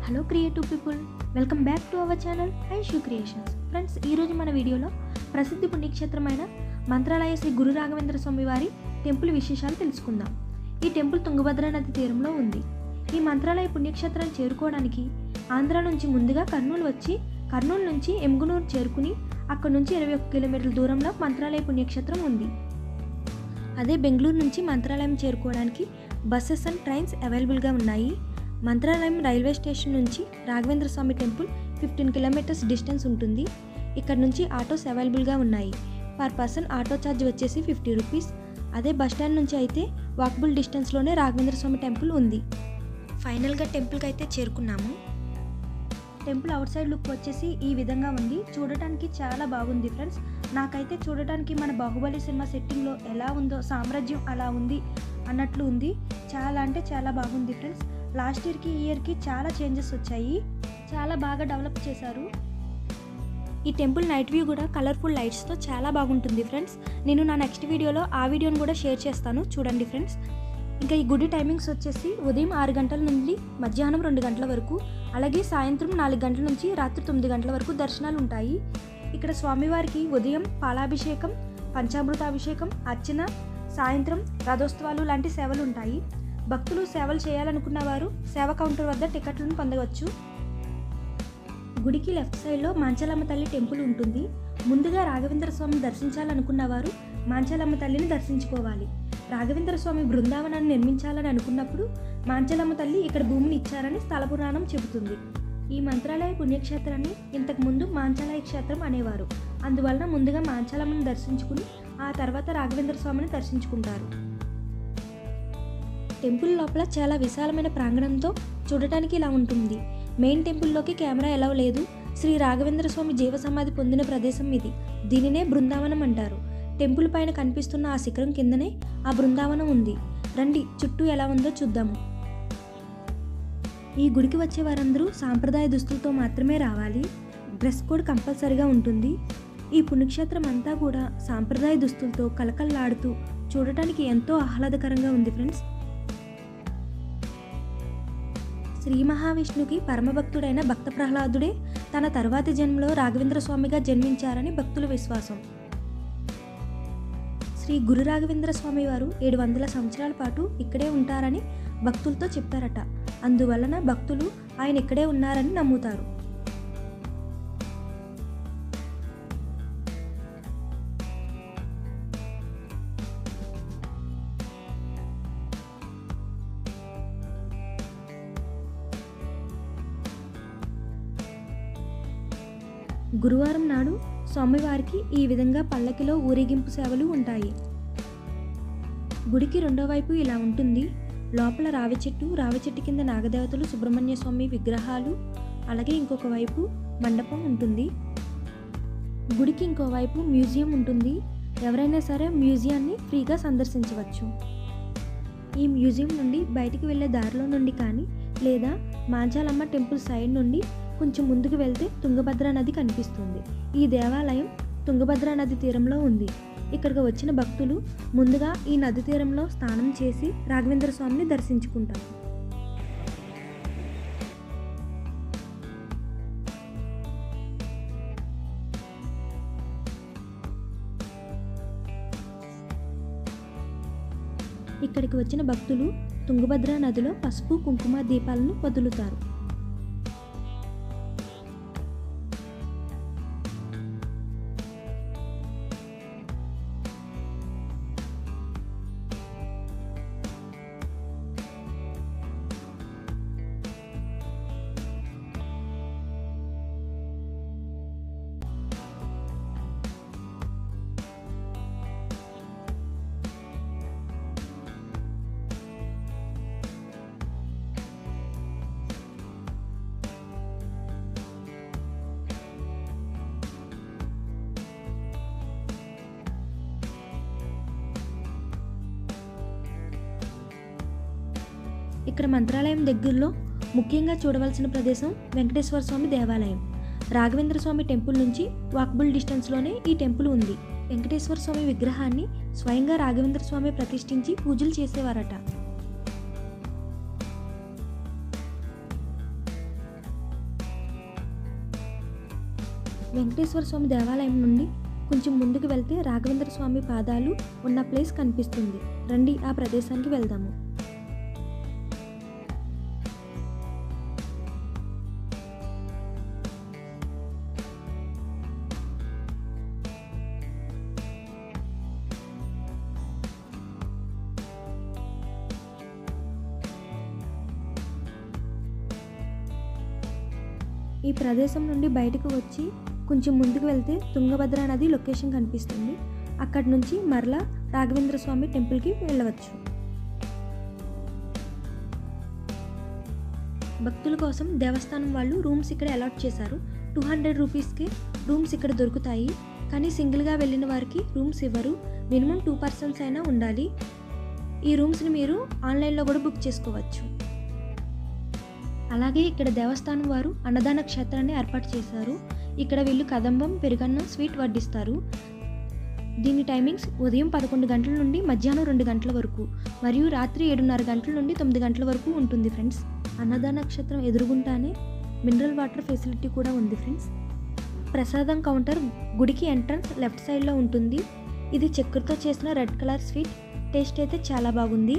hello creative people welcome back to our channel Aishu creations friends ఈరోజు మన వీడియోలో ప్రసిద్ధి పుణ్యక్షేత్రమైన మంత్రాలయ శ్రీ గురు రాఘవేంద్ర స్వామి వారి టెంపుల్ విశేషాలు తెలుసుకుందాం ఈ టెంపుల్ తుంగభద్ర నది తీరంలో ఉంది ఈ మంత్రాలయ పుణ్యక్షేత్రాన్ని చేరుకోవడానికి ఆంధ్ర నుంచి ముందుగా కర్నూలు వచ్చి కర్నూలు నుంచి ఎమ్గునూరు చేరుకుని అక్కడ నుంచి ఇరవై ఒక్క కిలోమీటర్ల దూరంలో మంత్రాలయ పుణ్యక్షేత్రం ఉంది అదే బెంగళూరు నుంచి మంత్రాలయం చేరుకోవడానికి బస్సెస్ అండ్ ట్రైన్స్ అవైలబుల్గా ఉన్నాయి మంత్రాలయం రైల్వే స్టేషన్ నుంచి Raghavendra Swami temple fifteen kilometers distance ఉంటుంది ఇక్కడ నుంచి ఆటోస్ అవైలబుల్గా ఉన్నాయి పర్ పర్సన్ ఆటో ఛార్జ్ వచ్చేసి ఫిఫ్టీ రూపీస్ అదే బస్ స్టాండ్ నుంచి అయితే వాకబుల్ డిస్టెన్స్లోనే రాఘవేంద్ర స్వామి టెంపుల్ ఉంది ఫైనల్గా టెంపుల్కి అయితే చేరుకున్నాము టెంపుల్ అవుట్ సైడ్ లుక్ వచ్చేసి ఈ విధంగా ఉంది చూడటానికి చాలా బాగుంది ఫ్రెండ్స్ నాకైతే చూడటానికి మన బాహుబలి సినిమా సెట్టింగ్లో ఎలా ఉందో సామ్రాజ్యం అలా ఉంది అన్నట్లు ఉంది చాలా అంటే చాలా బాగుంది ఫ్రెండ్స్ లాస్ట్ ఇయర్కి ఈ ఇయర్కి చాలా చేంజెస్ వచ్చాయి చాలా బాగా డెవలప్ చేశారు ఈ టెంపుల్ నైట్ వ్యూ కూడా కలర్ఫుల్ లైట్స్తో చాలా బాగుంటుంది ఫ్రెండ్స్ నేను నా నెక్స్ట్ వీడియోలో ఆ వీడియోని కూడా షేర్ చేస్తాను చూడండి ఫ్రెండ్స్ ఇంకా ఈ గుడి టైమింగ్స్ వచ్చేసి ఉదయం ఆరు గంటల నుండి మధ్యాహ్నం రెండు గంటల వరకు అలాగే సాయంత్రం నాలుగు గంటల నుంచి రాత్రి తొమ్మిది గంటల వరకు దర్శనాలు ఉంటాయి ఇక్కడ స్వామివారికి ఉదయం పాలాభిషేకం పంచామృతాభిషేకం అర్చన సాయంత్రం రథోత్సవాలు లాంటి సేవలు ఉంటాయి భక్తులు సేవలు చేయాలనుకున్న వారు సేవ కౌంటర్ వద్ద టికెట్లను పొందవచ్చు గుడికి లెఫ్ట్ సైడ్లో మాంచలమ్మ తల్లి టెంపుల్ ఉంటుంది ముందుగా రాఘవేంద్ర స్వామిని దర్శించాలనుకున్న వారు మాంచలమ్మ తల్లిని దర్శించుకోవాలి రాఘవేంద్ర స్వామి బృందావనాన్ని నిర్మించాలని అనుకున్నప్పుడు మాంచలమ్మ తల్లి ఇక్కడ భూమిని ఇచ్చారని స్థల పురాణం చెబుతుంది ఈ మంత్రాలయ పుణ్యక్షేత్రాన్ని ఇంతకు ముందు మాంచాలయ క్షేత్రం అనేవారు అందువలన ముందుగా మాంచలమ్మను దర్శించుకుని ఆ తర్వాత రాఘవేంద్ర స్వామిని దర్శించుకుంటారు టెంపుల్ లోపల చాలా విశాలమైన ప్రాంగణంతో చూడటానికి ఇలా ఉంటుంది మెయిన్ టెంపుల్లోకి కెమెరా ఎలా లేదు శ్రీ రాఘవేంద్ర స్వామి జీవ సమాధి పొందిన ప్రదేశం ఇది దీనినే బృందావనం అంటారు టెంపుల్ పైన కనిపిస్తున్న ఆ శిఖరం కిందనే ఆ బృందావనం ఉంది రండి చుట్టూ ఎలా ఉందో చూద్దాము ఈ గుడికి వచ్చే వారందరూ సాంప్రదాయ దుస్తులతో మాత్రమే రావాలి డ్రెస్ కోడ్ కంపల్సరీగా ఉంటుంది ఈ పుణ్యక్షేత్రం అంతా కూడా సాంప్రదాయ దుస్తులతో కలకల్లాడుతూ చూడటానికి ఎంతో ఆహ్లాదకరంగా ఉంది ఫ్రెండ్స్ శ్రీ మహావిష్ణుకి పరమభక్తుడైన భక్త ప్రహ్లాదుడే తన తర్వాతి జన్మలో రాఘవేంద్ర స్వామిగా జన్మించారని భక్తుల విశ్వాసం శ్రీ గురు రాఘవేంద్ర స్వామి వారు ఏడు వందల సంవత్సరాల పాటు ఇక్కడే ఉంటారని భక్తులతో చెప్పారట అందువలన భక్తులు ఆయన ఇక్కడే ఉన్నారని నమ్ముతారు గురువారం నాడు స్వామివారికి ఈ విధంగా పల్లకిలో ఊరేగింపు సేవలు ఉంటాయి గుడికి రెండో వైపు ఇలా ఉంటుంది లోపల రావి చెట్టు రావి చెట్టు కింద నాగదేవతలు సుబ్రహ్మణ్య స్వామి విగ్రహాలు అలాగే ఇంకొక వైపు మండపం ఉంటుంది గుడికి ఇంకో వైపు మ్యూజియం ఉంటుంది ఎవరైనా సరే మ్యూజియాన్ని ఫ్రీగా సందర్శించవచ్చు ఈ మ్యూజియం నుండి బయటికి వెళ్ళే దారిలో నుండి కానీ లేదా మాంచాలమ్మ టెంపుల్ సైడ్ నుండి కొంచెం ముందుకు వెళ్తే తుంగభద్ర నది కనిపిస్తుంది ఈ దేవాలయం తుంగభద్ర నది తీరంలో ఉంది ఇక్కడికి వచ్చిన భక్తులు ముందుగా ఈ నది తీరంలో స్నానం చేసి రాఘవేంద్ర స్వామిని దర్శించుకుంటారు ఇక్కడికి వచ్చిన భక్తులు తుంగభద్ర నదిలో పసుపు కుంకుమ దీపాలను వదులుతారు ఇక్కడ మంత్రాలయం దగ్గరలో ముఖ్యంగా చూడవలసిన ప్రదేశం వెంకటేశ్వర స్వామి దేవాలయం రాఘవేంద్ర స్వామి టెంపుల్ నుంచి వాకబుల్ డిస్టెన్స్లోనే ఈ టెంపుల్ ఉంది వెంకటేశ్వర స్వామి విగ్రహాన్ని స్వయంగా రాఘవేంద్ర స్వామి ప్రతిష్ఠించి పూజలు చేసేవారట వెంకటేశ్వర స్వామి దేవాలయం నుండి కొంచెం ముందుకు వెళ్తే రాఘవేంద్ర స్వామి పాదాలు ఉన్న ప్లేస్ కనిపిస్తుంది రండి ఆ ప్రదేశానికి వెళ్దాము ఈ ప్రదేశం నుండి బయటకు వచ్చి కొంచెం ముందుకు వెళ్తే తుంగభద్ర నది లొకేషన్ కనిపిస్తుంది అక్కడి నుంచి మరలా రాఘవేంద్ర స్వామి టెంపుల్కి వెళ్ళవచ్చు భక్తుల కోసం దేవస్థానం వాళ్ళు రూమ్స్ ఇక్కడ అలాట్ చేశారు టూ హండ్రెడ్ రూపీస్కి రూమ్స్ ఇక్కడ దొరుకుతాయి కానీ సింగిల్గా వెళ్ళిన వారికి రూమ్స్ ఇవ్వరు మినిమం టూ పర్సన్స్ అయినా ఉండాలి ఈ రూమ్స్ని మీరు ఆన్లైన్లో కూడా బుక్ చేసుకోవచ్చు అలాగే ఇక్కడ దేవస్థానం వారు అన్నదాన క్షేత్రాన్ని ఏర్పాటు చేశారు ఇక్కడ వీళ్ళు కదంబం పెరుగన్నం స్వీట్ వడ్డిస్తారు దీని టైమింగ్స్ ఉదయం పదకొండు గంటల నుండి మధ్యాహ్నం రెండు గంటల వరకు మరియు రాత్రి ఏడున్నర గంటల నుండి తొమ్మిది గంటల వరకు ఉంటుంది ఫ్రెండ్స్ అన్నదాన నక్షత్రం ఎదురుగుంటానే మినరల్ వాటర్ ఫెసిలిటీ కూడా ఉంది ఫ్రెండ్స్ ప్రసాదం కౌంటర్ గుడికి ఎంట్రన్స్ లెఫ్ట్ సైడ్లో ఉంటుంది ఇది చక్కెరతో చేసిన రెడ్ కలర్ స్వీట్ టేస్ట్ అయితే చాలా బాగుంది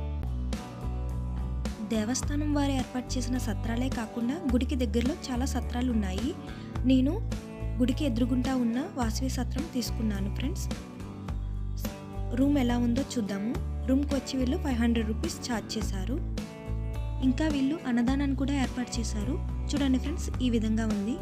దేవస్థానం వారు ఏర్పాటు చేసిన సత్రాలే కాకుండా గుడికి దగ్గరలో చాలా సత్రాలు ఉన్నాయి నేను గుడికి ఎదురుగుంటా ఉన్న వాసవి సత్రం తీసుకున్నాను ఫ్రెండ్స్ రూమ్ ఎలా ఉందో చూద్దాము రూమ్కి వచ్చి వీళ్ళు ఫైవ్ హండ్రెడ్ రూపీస్ ఛార్జ్ చేశారు ఇంకా వీళ్ళు అన్నదానాన్ని కూడా ఏర్పాటు చేశారు చూడండి ఫ్రెండ్స్ ఈ విధంగా ఉంది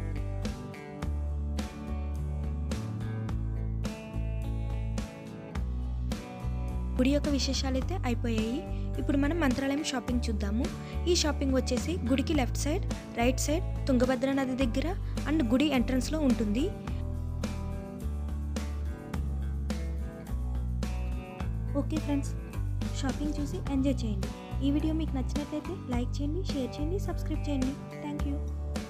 గుడి యొక్క విశేషాలు అయితే అయిపోయాయి ఇప్పుడు మనం మంత్రాలయం షాపింగ్ చూద్దాము ఈ షాపింగ్ వచ్చేసి గుడికి left side right side Tungabhadra నది దగ్గర అండ్ గుడి ఎంట్రన్స్లో ఉంటుంది ఓకే ఫ్రెండ్స్ షాపింగ్ చూసి ఎంజాయ్ చేయండి ఈ వీడియో మీకు నచ్చినట్లయితే లైక్ చేయండి షేర్ చేయండి సబ్స్క్రైబ్ చేయండి థ్యాంక్ యూ